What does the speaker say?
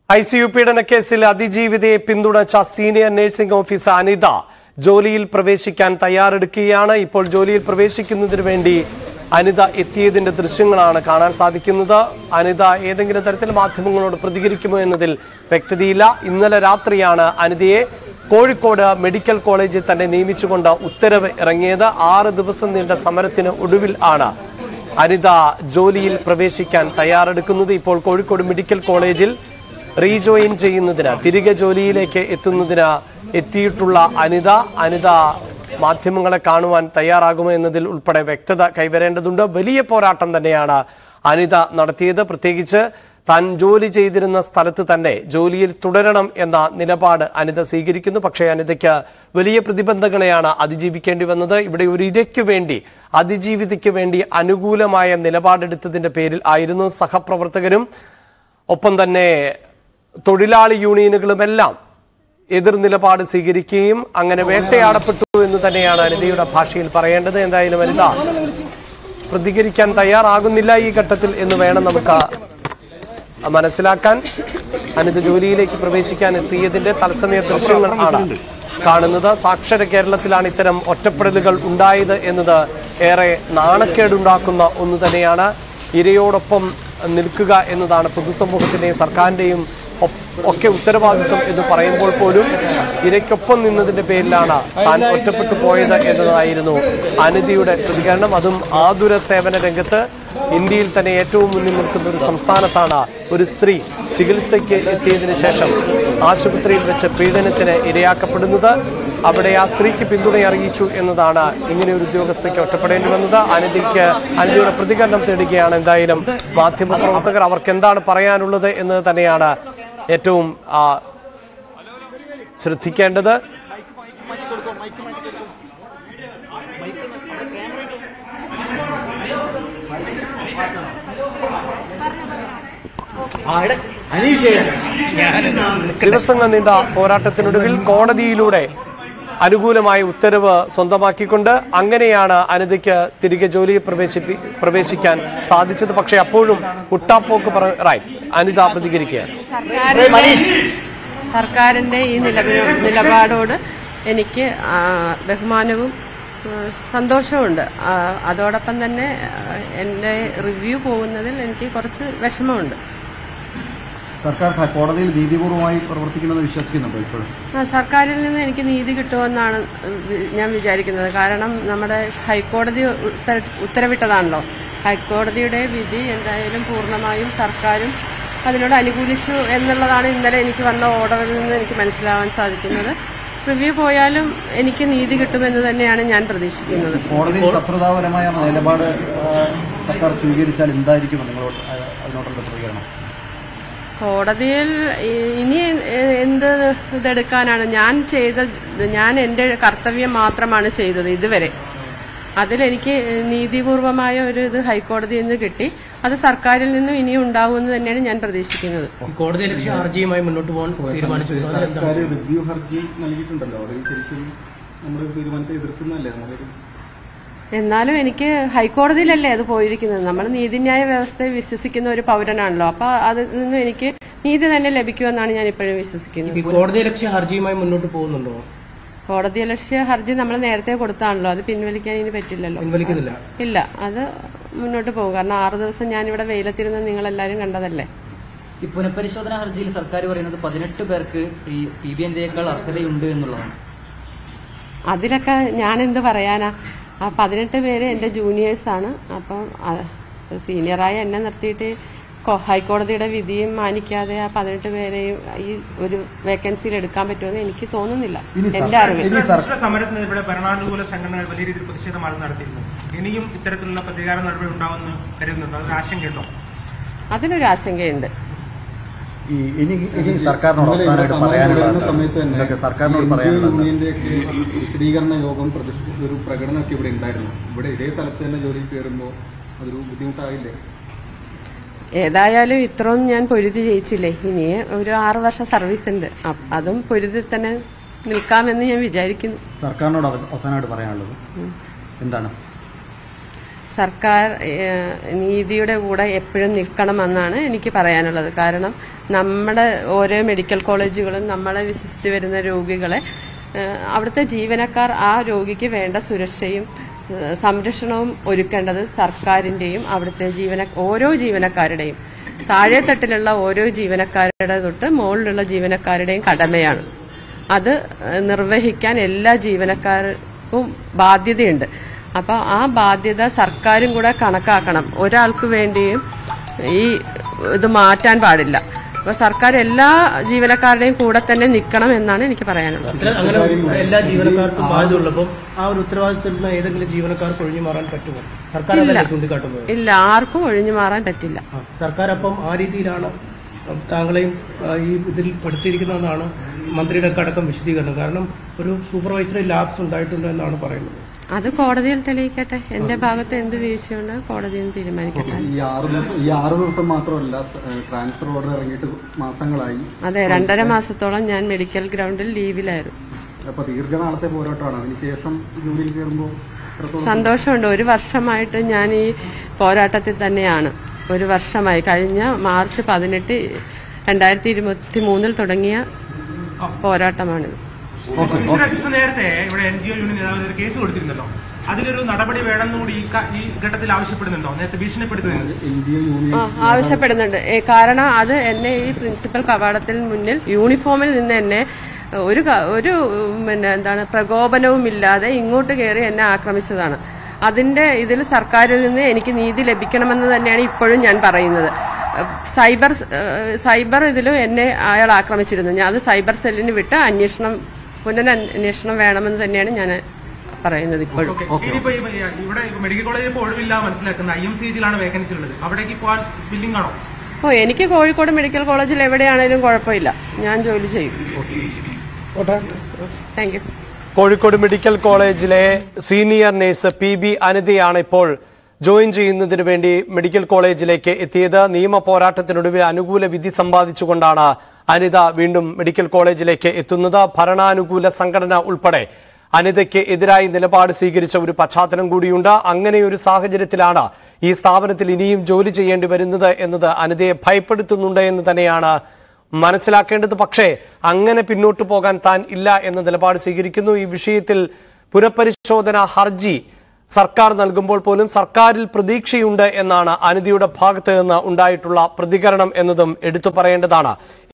I C U പീഡനക്കേസിൽ അതിജീവിതയെ പിന്തുണച്ച സീനിയർ നഴ്സിംഗ് ഓഫീസർ അനിത ജോലിയിൽ പ്രവേശിക്കാൻ തയ്യാറെടുക്കുകയാണ് ഇപ്പോൾ ജോലിയിൽ പ്രവേശിക്കുന്നതിന് വേണ്ടി അനിത എത്തിയതിന്റെ ദൃശ്യങ്ങളാണ് കാണാൻ സാധിക്കുന്നത് അനിത ഏതെങ്കിലും തരത്തിൽ മാധ്യമങ്ങളോട് പ്രതികരിക്കുമോ എന്നതിൽ വ്യക്തതയില്ല ഇന്നലെ രാത്രിയാണ് അനിതയെ കോഴിക്കോട് മെഡിക്കൽ കോളേജിൽ തന്നെ നിയമിച്ചുകൊണ്ട് ഉത്തരവ് ഇറങ്ങിയത് ആറ് ദിവസം നീണ്ട സമരത്തിന് ഒടുവിൽ ആണ് അനിത ജോലിയിൽ പ്രവേശിക്കാൻ തയ്യാറെടുക്കുന്നത് ഇപ്പോൾ കോഴിക്കോട് മെഡിക്കൽ കോളേജിൽ റീജോയിൻ ചെയ്യുന്നതിന് തിരികെ ജോലിയിലേക്ക് എത്തുന്നതിന് എത്തിയിട്ടുള്ള അനിത അനിത മാധ്യമങ്ങളെ കാണുവാൻ തയ്യാറാകുമോ എന്നതിൽ ഉൾപ്പെടെ വ്യക്തത കൈവരേണ്ടതുണ്ട് വലിയ പോരാട്ടം തന്നെയാണ് അനിത നടത്തിയത് പ്രത്യേകിച്ച് താൻ ജോലി ചെയ്തിരുന്ന സ്ഥലത്ത് തന്നെ ജോലിയിൽ തുടരണം എന്ന നിലപാട് അനിത സ്വീകരിക്കുന്നു പക്ഷേ അനിതയ്ക്ക് വലിയ പ്രതിബന്ധങ്ങളെയാണ് അതിജീവിക്കേണ്ടി വന്നത് ഇവിടെ ഒരു ഇരയ്ക്ക് വേണ്ടി അതിജീവിതയ്ക്ക് വേണ്ടി അനുകൂലമായ നിലപാടെടുത്തതിന്റെ പേരിൽ ആയിരുന്നു സഹപ്രവർത്തകരും ഒപ്പം തന്നെ തൊഴിലാളി യൂണിയനുകളുമെല്ലാം എതിർ നിലപാട് സ്വീകരിക്കുകയും അങ്ങനെ വേട്ടയാടപ്പെട്ടു എന്ന് തന്നെയാണ് അനിതയുടെ ഭാഷയിൽ പറയേണ്ടത് എന്തായാലും അനിത പ്രതികരിക്കാൻ തയ്യാറാകുന്നില്ല ഈ ഘട്ടത്തിൽ എന്ന് വേണം നമുക്ക് മനസ്സിലാക്കാൻ അനിത ജോലിയിലേക്ക് പ്രവേശിക്കാൻ എത്തിയതിന്റെ തത്സമയ ദൃശ്യങ്ങൾ ആണ് കാണുന്നത് സാക്ഷര കേരളത്തിലാണ് ഇത്തരം ഒറ്റപ്പെടലുകൾ ഉണ്ടായത് എന്നത് ഏറെ നാണക്കേടുണ്ടാക്കുന്ന ഒന്ന് തന്നെയാണ് ഇരയോടൊപ്പം നിൽക്കുക എന്നതാണ് പൊതുസമൂഹത്തിന്റെയും സർക്കാരിന്റെയും ഒപ്പ് ഒക്കെ ഉത്തരവാദിത്വം എന്ന് പറയുമ്പോൾ പോലും ഇരയ്ക്കൊപ്പം നിന്നതിന്റെ പേരിലാണ് താൻ ഒറ്റപ്പെട്ടു പോയത് എന്നതായിരുന്നു അനിതിയുടെ പ്രതികരണം അതും ആതുര സേവന രംഗത്ത് ഇന്ത്യയിൽ തന്നെ ഏറ്റവും മുന്നിൽ നിൽക്കുന്ന ഒരു സംസ്ഥാനത്താണ് ഒരു സ്ത്രീ ചികിത്സയ്ക്ക് എത്തിയതിനു ശേഷം ആശുപത്രിയിൽ വെച്ച് പീഡനത്തിന് ഇരയാക്കപ്പെടുന്നത് അവിടെ ആ സ്ത്രീക്ക് പിന്തുണ അറിയിച്ചു എന്നതാണ് ഇങ്ങനെ ഒരു ഉദ്യോഗസ്ഥയ്ക്ക് ഒറ്റപ്പെടേണ്ടി വന്നത് അനിതിക്ക് അനിതിയുടെ പ്രതികരണം തേടുകയാണ് എന്തായാലും മാധ്യമപ്രവർത്തകർ അവർക്ക് എന്താണ് പറയാനുള്ളത് എന്നത് തന്നെയാണ് ഏറ്റവും ആ, ശ്രദ്ധിക്കേണ്ടത് ദിവസങ്ങൾ നീണ്ട പോരാട്ടത്തിനൊടുവിൽ കോടതിയിലൂടെ അനുകൂലമായ ഉത്തരവ് സ്വന്തമാക്കിക്കൊണ്ട് അങ്ങനെയാണ് അനിതയ്ക്ക് തിരികെ ജോലിയിൽ പ്രവേശിപ്പി പ്രവേശിക്കാൻ സാധിച്ചത് പക്ഷേ അപ്പോഴും മുട്ടാപ്പോക്ക് പറ റൈറ്റ് അനിത പ്രതികരിക്കുകയാണ് സർക്കാരിന്റെ ഈ നിലവിൽ നിലപാടോട് എനിക്ക് ആ, ബഹുമാനവും ആ, സന്തോഷവുമുണ്ട് ആ, അതോടൊപ്പം തന്നെ ആ, എൻ്റെ റിവ്യൂ പോകുന്നതിൽ എനിക്ക് കുറച്ച് വിഷമമുണ്ട് സർക്കാർ ഹ- കോടതിയിൽ നീതിപൂർവമായി പ്രവർത്തിക്കുമെന്ന് വിശ്വസിക്കുന്നുണ്ടോ ഇപ്പോഴും ആ, സർക്കാരിൽ നിന്ന് എനിക്ക് നീതി കിട്ടുമെന്നാണ് വി- ഞാൻ വിചാരിക്കുന്നത് കാരണം നമ്മുടെ ഹൈക്കോടതി ഉത്തര- ഉത്തരവിട്ടതാണല്ലോ ഹൈക്കോടതിയുടെ വിധി എന്തായാലും പൂർണ്ണമായും സർക്കാരും അതിനോട് അനുകൂലിച്ചു എന്നുള്ളതാണ് ഇന്നലെ എനിക്ക് വന്ന ഓർഡറിൽ നിന്ന് എനിക്ക് മനസ്സിലാവാൻ സാധിക്കുന്നത് റിവ്യൂ പോയാലും എനിക്ക് നീതി കിട്ടുമെന്ന് തന്നെയാണ് ഞാൻ പ്രതീക്ഷിക്കുന്നത് കോടതിയിൽ ശത്രുതാപരമായ നിലപാട് ആ, സർക്കാർ സ്വീകരിച്ചാൽ എന്തായിരിക്കും നിങ്ങളോട് ആ, അതിനോടുള്ള പ്രതികരണം കോടതിയിൽ ഇ- ഇനി എ- എന്ത് ഇതെടുക്കാനാണ് ഞാൻ ചെയ്ത ഞാൻ എൻ്റെ കർത്തവ്യം മാത്രമാണ് ചെയ്തത് ഇതുവരെ അതിലെനിക്ക് നീതിപൂർവമായ ഒരു ഇത് ഹൈക്കോടതിയിൽ നിന്ന് കിട്ടി അത് സർക്കാരിൽ നിന്നും ഇനിയും ഉണ്ടാവുമെന്ന് തന്നെയാണ് ഞാൻ പ്രതീക്ഷിക്കുന്നത് കോടതി ലക്ഷ്യ ഹർജിയുമായി മുന്നോട്ട് പോകാൻ തീരുമാനിച്ചു അതിലെന്താണ് റിവ്യൂ ഹർജി നൽകിയിട്ടുണ്ടല്ലോ അത് ശരിക്കും നമ്മുടെ തീരുമാനത്തെ എതിർക്കുന്നതല്ലേ നമ്മളൊരു എന്നാലും എനിക്ക് ഹൈക്കോടതിയിലല്ലേ അത് പോയിരിക്കുന്നത് നമ്മൾ നീതിന്യായ വ്യവസ്ഥയെ വിശ്വസിക്കുന്ന ഒരു പൗരനാണല്ലോ അപ്പൊ അതിൽ നിന്നും എനിക്ക് നീതി തന്നെ ലഭിക്കുമെന്നാണ് ഞാൻ ഇപ്പോഴും വിശ്വസിക്കുന്നത് ഈ കോടതി ലക്ഷ്യ ഹർജിയുമായി മുന്നോട്ട് പോകുന്നുണ്ടോ കോടതി ലക്ഷ്യ ഹർജി നമ്മൾ നേരത്തെ കൊടുത്താണല്ലോ അത് പിൻവലിക്കാൻ ഇനി പറ്റില്ലല്ലോ പിൻവലിക്കുന്നില്ല ഇല്ല അത് മുന്നോട്ട് പോകും കാരണം ആറ് ദിവസം ഞാനിവിടെ വെയിലത്തിരുന്ന് നിങ്ങളെല്ലാവരും കണ്ടതല്ലേ ഈ പുനഃപരിശോധന ഹർജിയിൽ സർക്കാർ പറയുന്നത് പതിനെട്ട് പേർക്ക് ഈ പി ബി എന്തേക്കാൾ അർഹതയുണ്ട് എന്നുള്ളതാണ് അതിലൊക്കെ ഞാൻ എന്ത് പറയാനാ ആ പതിനെട്ട് പേര് എൻ്റെ ജൂനിയേഴ്സാണ് അപ്പം സീനിയറായി എന്നെ നിർത്തിയിട്ട് കൊ- ഹൈക്കോടതിയുടെ വിധിയും മാനിക്കാതെ ആ പതിനെട്ട് പേരെയും ഈ ഒരു വേക്കൻസിയിൽ എടുക്കാൻ പറ്റുമെന്ന് എനിക്ക് തോന്നുന്നില്ല ഇനി എൻ്റെ സർക്കാർ അറിവിൽ ഇനി സർ- കർഷക സമരത്തിനെതിരെ ഭരണാനുകൂല സംഘടനകൾ വലിയ രീതിയിൽ പ്രതിഷേധമാണ് നടത്തിയിരുന്നു ഇനിയും ഇത്തരത്തിലുള്ള പ്രതികാര നടപടി ഉണ്ടാവുമെന്ന് കരുതുന്നുണ്ടോ അത് ആശങ്കയുണ്ടോ അതിനൊരു ആശങ്കയുണ്ട് ഈ ഇനി ഇനി സർക്കാരിനോട് അവസാനമായിട്ട് പറയാനുള്ളത് എന്താണ്? സമയത്ത് തന്നെ ഇതൊക്കെ സർക്കാരിനോട് ഈ പറയാനുള്ളത് എന്താണ്? യൂണിയന്റെ ഒക്കെ വിശദീകരണ യോഗം പ്രതിഷേധ ഒരു പ്രകടനമൊക്കെ ഇവിടെ ഉണ്ടായിരുന്നു ഇവിടെ ഇതേ സ്ഥലത്ത് തന്നെ ജോലിയിൽ കയറുമ്പോൾ അതൊരു ബുദ്ധിമുട്ടായില്ലേ ഏതായാലും ഇത്രയും ഞാൻ പൊരുതി ജയിച്ചില്ലേ ഇനി ഒരു ആറ് വർഷം സർവീസ് ഉണ്ട് അപ്പ- അതും പൊരുതി തന്നെ നിൽക്കാമെന്ന് ഞാൻ വിചാരിക്കുന്നു സർക്കാരിനോട് അവ- അവസാനമായിട്ട് പറയാനുള്ളത് എന്താണ് സർക്കാർ ഏഹ്, നീതിയുടെ കൂടെ എപ്പോഴും നിൽക്കണമെന്നാണ് എനിക്ക് പറയാനുള്ളത് കാരണം നമ്മുടെ ഓരോ മെഡിക്കൽ കോളേജുകളും നമ്മളെ വിശ്വസിച്ച് വരുന്ന രോഗികളെ ഏഹ്, അവിടുത്തെ ജീവനക്കാർ ആ രോഗിക്ക് വേണ്ട സുരക്ഷയും ഏഹ്, സംരക്ഷണവും ഒരുക്കേണ്ടത് സർക്കാരിന്റെയും അവിടുത്തെ ജീവന ഓരോ ജീവനക്കാരുടെയും താഴെത്തട്ടിലുള്ള ഓരോ ജീവനക്കാരുടെ തൊട്ട് മുകളിലുള്ള ജീവനക്കാരുടെയും കടമയാണ് അത് ഏഹ്, നിർവഹിക്കാൻ എല്ലാ ജീവനക്കാർക്കും ബാധ്യതയുണ്ട് അപ്പോൾ ആ ബാധ്യത സർക്കാരും കൂടെ കണക്കാക്കണം ഒരാൾക്ക് വേണ്ടിയും ഈ ഇത് മാറ്റാൻ പാടില്ല അപ്പോൾ സർക്കാർ എല്ലാ ജീവനക്കാരുടെയും കൂടെ തന്നെ നിൽക്കണം എന്നാണ് എനിക്ക് പറയാനുള്ളത് അത്ര- അങ്ങനെ എല്ലാ ജീവനക്കാർക്കും ബാധ്യത ഉള്ളപ്പോൾ ആ ഒരു ഉത്തരവാദിത്തത്തിൽ നിന്ന് ഏതെങ്കിലും ജീവനക്കാർക്ക് ഒഴിഞ്ഞു മാറാൻ പറ്റുമോ സർക്കാർ അതല്ലേ ചൂണ്ടിക്കാട്ടുന്നത് ഇല്ല ആർക്കും ഒഴിഞ്ഞു മാറാൻ പറ്റില്ല ആ, സർക്കാർ അപ്പം ആ രീതിയിലാണ് താങ്കളെയും ആ, ഈ ഇതിൽ പെടുത്തിയിരിക്കുന്നതെന്നാണ് മന്ത്രിയുടെ ഒക്കെ അടക്കം വിശദീകരണം കാരണം ഒരു സൂപ്പർവൈസറി ലാബ്സ് ഉണ്ടായിട്ടുണ്ട് എന്നാണ് പറയുന്നത് അത് കോടതിയിൽ തെളിയിക്കട്ടെ എന്റെ ഭാഗത്ത് എന്ത് വീഴ്ചയുണ്ട് കോടതിയിൽ തീരുമാനിക്കട്ടെ ഈ ആറ് ദിവസം ഈ ആറ് ദിവസം മാത്രമല്ല ട്രാൻസ്ഫർ ഓർഡർ ഇറങ്ങിയിട്ട് മാസങ്ങളായി അതെ രണ്ടര മാസത്തോളം ഞാൻ മെഡിക്കൽ ഗ്രൗണ്ടിൽ ലീവിലായിരുന്നു അപ്പൊ ദീർഘനാളത്തെ പോരാട്ടമാണ് അതിനുശേഷം ജോലിയിൽ കയറുമ്പോൾ എത്രത്തോളം സന്തോഷമുണ്ട് ഒരു വർഷമായിട്ട് ഞാൻ ഈ പോരാട്ടത്തിൽ തന്നെയാണ് ഒരു വർഷമായി കഴിഞ്ഞ മാർച്ച് പതിനെട്ട് രണ്ടായിരത്തി ഇരുപത്തി മൂന്നിൽ തുടങ്ങിയ പോരാട്ടമാണിത് മിസ്റ്റർ അജിസ് നേരത്തെ ഇവിടെ എൻ ജി ഒ യൂണിയൻ നേതാവ് ഒരു കേസ് കൊടുത്തിരുന്നല്ലോ അതിലൊരു നടപടി വേണമെന്ന് കൂടി ഈ ക- ഈ ഘട്ടത്തിൽ ആവശ്യപ്പെടുന്നുണ്ടോ നേരത്തെ ഭീഷണിപ്പെടുത്തുന്നുണ്ട് എൻ ഡി എ യൂണിയൻ ആ, ആവശ്യപ്പെടുന്നുണ്ട് ഏ, കാരണം അത് എന്നെ ഈ പ്രിൻസിപ്പൽ കവാടത്തിന് മുന്നിൽ യൂണിഫോമിൽ നിന്ന് എന്നെ ഒരു ക- ഒരു ഉം, പിന്നെ എന്താണ് പ്രകോപനവും ഇല്ലാതെ ഇങ്ങോട്ട് കയറി എന്നെ ആക്രമിച്ചതാണ് അതിന്റെ ഇതിൽ സർക്കാരിൽ നിന്ന് എനിക്ക് നീതി ലഭിക്കണമെന്ന് തന്നെയാണ് ഇപ്പോഴും ഞാൻ പറയുന്നത് ഏഹ്, സൈബർ ഏഹ്, സൈബർ ഇതിലും എന്നെ അയാൾ ആക്രമിച്ചിരുന്നു ഞാൻ അത് സൈബർ സെല്ലിന് വിട്ട് അന്വേഷണം പുനരന്വേഷണം വേണമെന്ന് തന്നെയാണ് ഞാൻ പറയുന്നത് ഇപ്പോഴും ഇനിയിപ്പോ ഈ- ഇവിടെ മെഡിക്കൽ കോളേജിൽ ഇപ്പോൾ ഒഴിവില്ല മനസ്സിലാക്കുന്ന ഐ എം സി ജിയിലാണ് വേക്കൻസി ഉള്ളത് അവിടേക്ക് പോകാൻ ബില്ലിംഗ് ആണോ ഓ എനിക്ക് കോഴിക്കോട് മെഡിക്കൽ കോളേജിൽ എവിടെയാണേലും കുഴപ്പമില്ല ഞാൻ ജോലി ചെയ്യും താങ്ക് യു കോഴിക്കോട് മെഡിക്കൽ കോളേജിലെ സീനിയർ നഴ്സ് പി ബി അനിതയാണ് ഇപ്പോൾ ജോയിൻ ചെയ്യുന്നതിന് വേണ്ടി മെഡിക്കൽ കോളേജിലേക്ക് എത്തിയത് നിയമ പോരാട്ടത്തിനൊടുവിൽ അനുകൂല വിധി സമ്പാദിച്ചുകൊണ്ടാണ് അനിത വീണ്ടും മെഡിക്കൽ കോളേജിലേക്ക് എത്തുന്നത് ഭരണാനുകൂല സംഘടന ഉൾപ്പെടെ അനിതയ്ക്ക് എതിരായി നിലപാട് സ്വീകരിച്ച ഒരു പശ്ചാത്തലം കൂടിയുണ്ട് അങ്ങനെ ഒരു സാഹചര്യത്തിലാണ് ഈ സ്ഥാപനത്തിൽ ഇനിയും ജോലി ചെയ്യേണ്ടി വരുന്നത് എന്നത് അനിതയെ ഭയപ്പെടുത്തുന്നുണ്ട് എന്ന് തന്നെയാണ് മനസ്സിലാക്കേണ്ടത് പക്ഷേ അങ്ങനെ പിന്നോട്ട് പോകാൻ താൻ ഇല്ല എന്ന നിലപാട് സ്വീകരിക്കുന്നു ഈ വിഷയത്തിൽ പുനഃപരിശോധന ഹർജി സർക്കാർ നൽകുമ്പോൾ പോലും സർക്കാരിൽ പ്രതീക്ഷയുണ്ട് എന്നാണ് അനിതയുടെ ഭാഗത്ത് നിന്ന് ഉണ്ടായിട്ടുള്ള പ്രതികരണം എന്നതും എടുത്തു പറയേണ്ടതാണ്